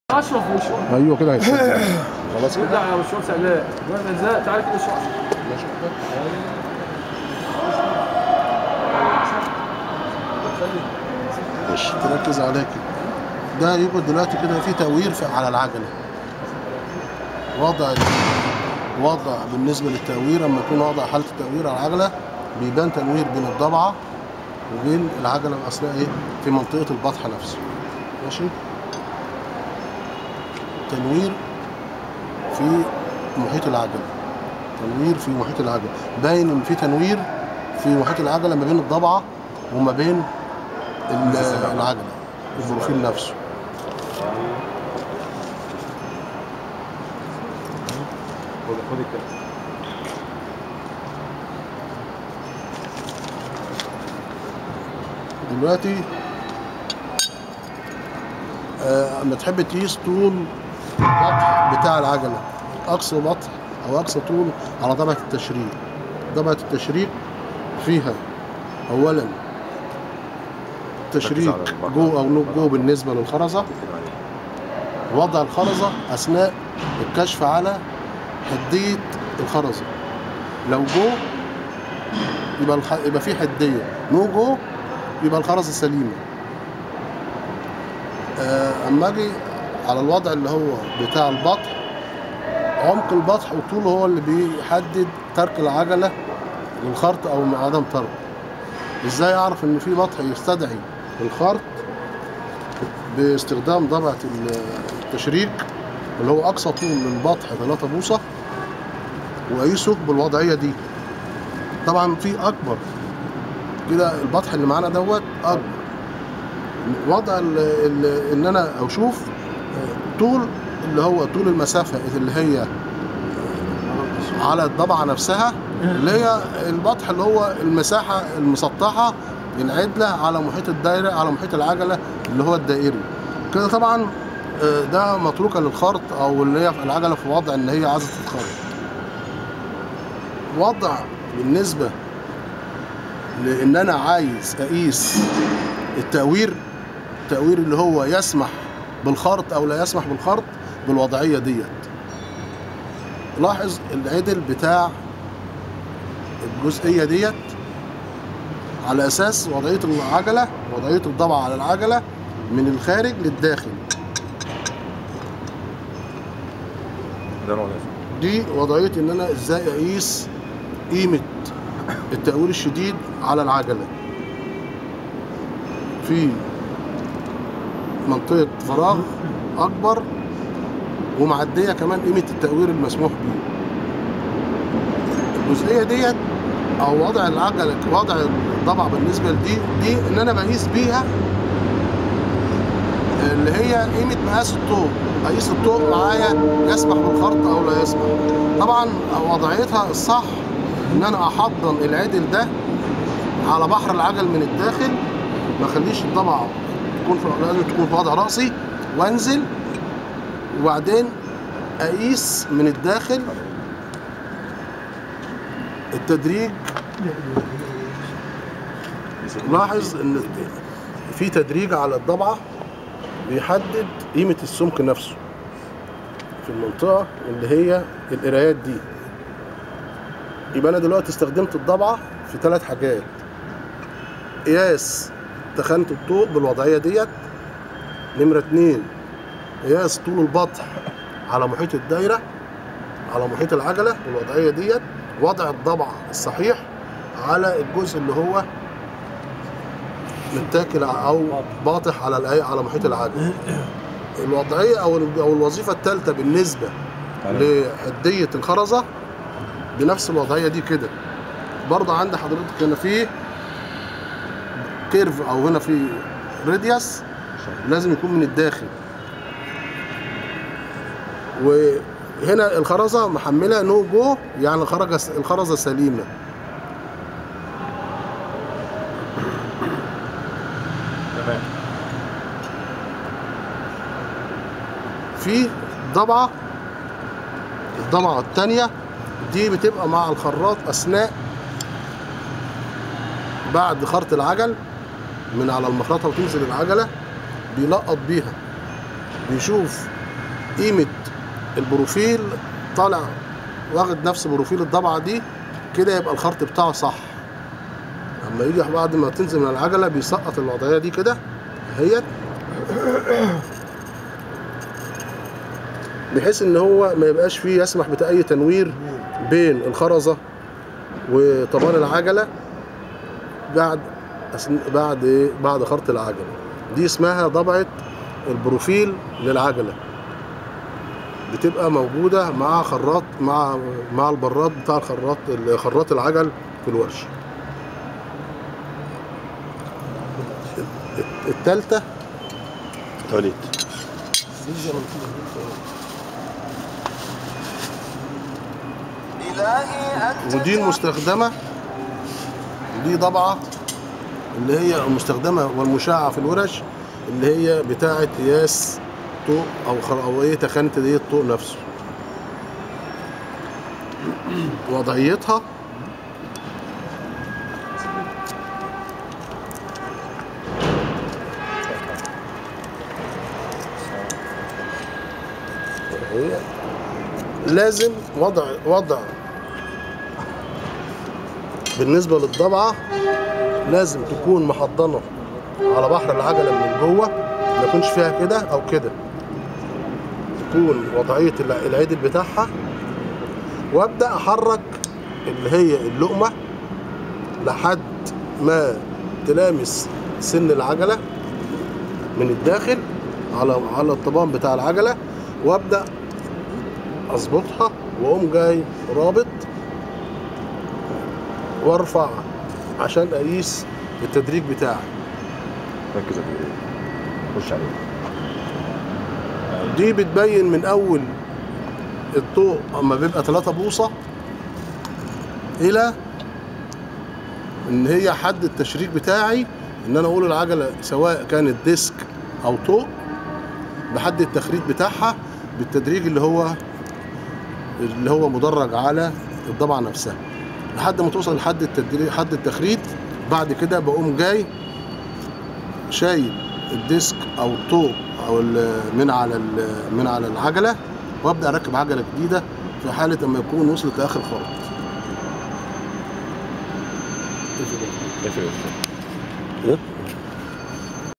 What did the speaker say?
اشرف وشو ايوه كده هيتسد خلاص كده لا يا شو سأله وين نزل تعال كده شو مش تركز عليها كده ده يبقى دلوقتي كده في تأوير في على العجلة وضع وضع بالنسبة للتأوير لما يكون وضع حالة التأوير على العجلة بيبان تنوير بين الضبعة وبين العجلة أثناء إيه في منطقة البطح نفسه ماشي تنوير في محيط العجلة تنوير في محيط العجلة باين إن في تنوير في محيط العجلة ما بين الضبعة وما بين ال- العجلة البروفيل نفسه خد خد الكلام دلوقتي آه، اما تحب تقيس طول البطح بتاع العجلة أقصى بطح أو أقصى طول على طبقة التشريق طبقة التشريق فيها أولا تشريق على البطح. جو أو نوت جو بالنسبة للخرزة وضع الخرزة أثناء الكشف على حدية الخرزة لو جو يبقى الخ... يبقى في حدية نو جو يبقى الخرزة سليمة آه، اما اجي على الوضع اللي هو بتاع البطح عمق البطح وطوله هو اللي بيحدد ترك العجلة للخرط او عدم ترك ازاي اعرف ان في بطح يستدعي الخرط باستخدام ضبعة التشريك اللي هو اقصى طول للبطح 3 بوصة واقيسه بالوضعية دي طبعا في اكبر كده البطح اللي معانا دوت اكبر وضع ال ال ان انا اشوف طول اللي هو طول المسافه اللي هي على الضبعه نفسها اللي هي البطح اللي هو المساحه المسطحه العدله على محيط الدايره على محيط العجله اللي هو الدائري كده طبعا آه، ده متروكه للخرط او اللي هي العجله في وضع ان هي عايزه تتخرط وضع بالنسبه لان انا عايز اقيس التأوير التأوير اللي هو يسمح بالخرط او لا يسمح بالخرط بالوضعية ديت لاحظ العدل بتاع الجزئية ديت على اساس وضعية العجلة وضعية الضبعة على العجلة من الخارج للداخل ده نوع لازم دي وضعية ان انا ازاي اقيس قيمة التأوير الشديد على العجلة في منطقة فراغ أكبر ومعدية كمان قيمة التأوير المسموح بيه الجزئية ديت أو وضع العجلة وضع الضبع بالنسبة لدي دي إن أنا بقيس بيها اللي هي قيمة مقاس الطوق أقيس الطوق معايا يسمح بالخرط أو لا يسمح طبعا وضعيتها الصح إن أنا أحضن العدل ده على بحر العجل من الداخل ما اخليش الضبعة تكون في لازم تكون في وضع رأسي وانزل وبعدين اقيس من الداخل التدريج لاحظ ان في تدريج على الضبعة بيحدد قيمة السمك نفسه في المنطقة اللي هي القرايات دي يبقى انا دلوقتي استخدمت الضبعة في ثلاث حاجات قياس تخانة الطوق بالوضعية ديت نمرة اتنين قياس طول البطح على محيط الدايرة على محيط العجلة بالوضعية ديت وضع الضبعة الصحيح على الجزء اللي هو متاكل او باطح على الآية على محيط العجلة الوضعية او او الوظيفة الثالثة بالنسبة لحدية الخرزة بنفس الوضعية دي كده برضه عند حضرتك هنا في كيرف او هنا في راديوس لازم يكون من الداخل وهنا الخرزه محمله نو جو يعني الخرزه الخرزه سليمه تمام في ضبعه الضبعه الثانيه دي بتبقى مع الخراط اثناء بعد خرط العجل من على المخرطة وتنزل العجلة بيلقط بيها بيشوف قيمه البروفيل طالع واخد نفس بروفيل الضبعه دي كده يبقى الخرط بتاعه صح اما يجي بعد ما تنزل من العجله بيسقط الوضعيه دي كده اهيت بحيث ان هو ما يبقاش فيه يسمح بأي تنوير بين الخرزه وطبان العجله بعد أثن- بعد إيه؟ بعد خرط العجله دي اسمها ضبعه البروفيل للعجله بتبقى موجوده مع خراط مع مع البراد بتاع الخراط خراط العجل في الورشه التالتة توليد ودي المستخدمة دي ضبعة اللي هي المستخدمة والمشاعة في الورش اللي هي بتاعة قياس طوق أو خر أو إيه تخانة إيه الطوق نفسه وضعيتها هي لازم وضع وضع بالنسبة للضبعة لازم تكون محضنة على بحر العجلة من جوه ما يكونش فيها كده أو كده تكون وضعية الع- العدل بتاعها وأبدأ أحرك اللي هي اللقمة لحد ما تلامس سن العجلة من الداخل على على الطبان بتاع العجلة وأبدأ أظبطها وأقوم جاي رابط وارفع عشان اقيس التدريج بتاعي ركز عليه خش عليه دي بتبين من اول الطوق اما بيبقى 3 بوصه الى ان هي حد التشريك بتاعي ان انا اقول العجله سواء كانت ديسك او طوق بحد التخريط بتاعها بالتدريج اللي هو اللي هو مدرج على الضبعه نفسها لحد ما توصل لحد التدريج حد التخريط بعد كده بقوم جاي شايل الديسك او الطوق او ال- من على ال- من على العجله وابدا اركب عجله جديده في حاله اما يكون وصلت لاخر خط اقفل ايه